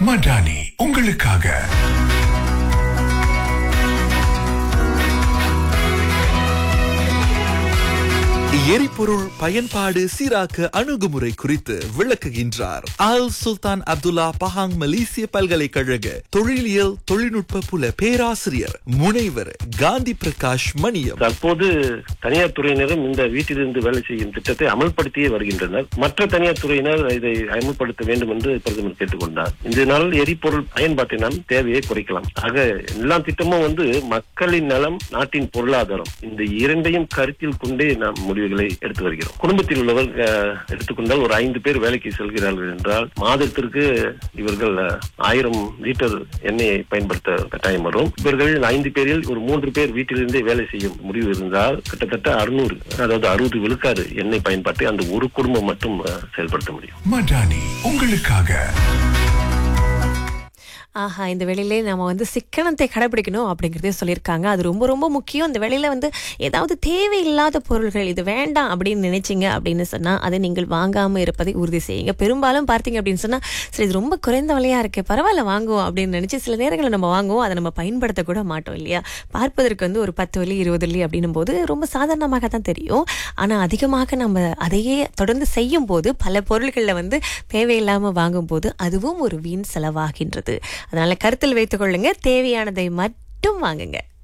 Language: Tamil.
மடானி உங்களுக்காக எரிபொருள் பயன்பாடு சீராக்க அணுகுமுறை குறித்து விளக்குகின்றார் ஆல் சுல்தான் அப்துல்லா பஹாங் மலேசிய பல்கலைக்கழக தொழிலியல் தொழில்நுட்ப புல பேராசிரியர் முனைவர் காந்தி பிரகாஷ் மணியம் தற்போது தனியார் துறையினரும் இந்த வீட்டிலிருந்து வேலை செய்யும் திட்டத்தை அமல்படுத்தியே வருகின்றனர் மற்ற தனியார் துறையினர் இதை அமல்படுத்த வேண்டும் என்று பிரதமர் கேட்டுக்கொண்டார் இதனால் எரிபொருள் பயன்பாட்டை நாம் தேவையை குறைக்கலாம் ஆக எல்லா திட்டமும் வந்து மக்களின் நலம் நாட்டின் பொருளாதாரம் இந்த இரண்டையும் கருத்தில் கொண்டே நாம் முடிவுகளை எடுத்து வருகிறோம் குடும்பத்தில் உள்ளவர் அஹ், எடுத்துக்கொண்டால் ஒரு ஐந்து பேர் வேலைக்கு செல்கிறார்கள் என்றால் மாதத்திற்கு இவர்கள் அஹ், ஆயிரம் லிட்டர் எண்ணெயை பயன்படுத்த கட்டாயம் வரும் இவர்கள் ஐந்து பேரில் ஒரு மூன்று பேர் வீட்டிலிருந்தே வேலை செய்யும் முடிவு இருந்தால் கிட்டத்தட்ட அறுநூறு அதாவது அறுபது விழுக்காடு எண்ணெய் பயன்பாட்டை அந்த ஒரு குடும்பம் மட்டும் அஹ், செயல்படுத்த முடியும் மடானி உங்களுக்காக ஆஹா இந்த வேலையிலே நம்ம வந்து சிக்கனத்தை கடைபிடிக்கணும் அப்படிங்கிறதே சொல்லியிருக்காங்க அது ரொம்ப ரொம்ப முக்கியம் இந்த வேலையில வந்து ஏதாவது தேவையில்லாத பொருள்கள் இது வேண்டாம் அப்படின்னு நினைச்சீங்க அப்படின்னு சொன்னா அதை நீங்கள் வாங்காம இருப்பதை உறுதி செய்யுங்க பெரும்பாலும் பார்த்தீங்க அப்படின்னு சொன்னா சரி இது ரொம்ப குறைந்த விலையா இருக்கு பரவாயில்ல வாங்குவோம் அப்படின்னு நினைச்சு சில நேரங்களில் நம்ம வாங்குவோம் அதை நம்ம பயன்படுத்த கூட மாட்டோம் இல்லையா பார்ப்பதற்கு வந்து ஒரு பத்து வலி இருபது வலி அப்படின்னும் போது ரொம்ப சாதாரணமாக தான் தெரியும் ஆனா அதிகமாக நம்ம அதையே தொடர்ந்து செய்யும் போது பல பொருட்களில் வந்து தேவையில்லாம வாங்கும் போது அதுவும் ஒரு வீண் செலவாகின்றது அதனால கருத்தில் வைத்துக் கொள்ளுங்க தேவையானதை மட்டும் வாங்குங்க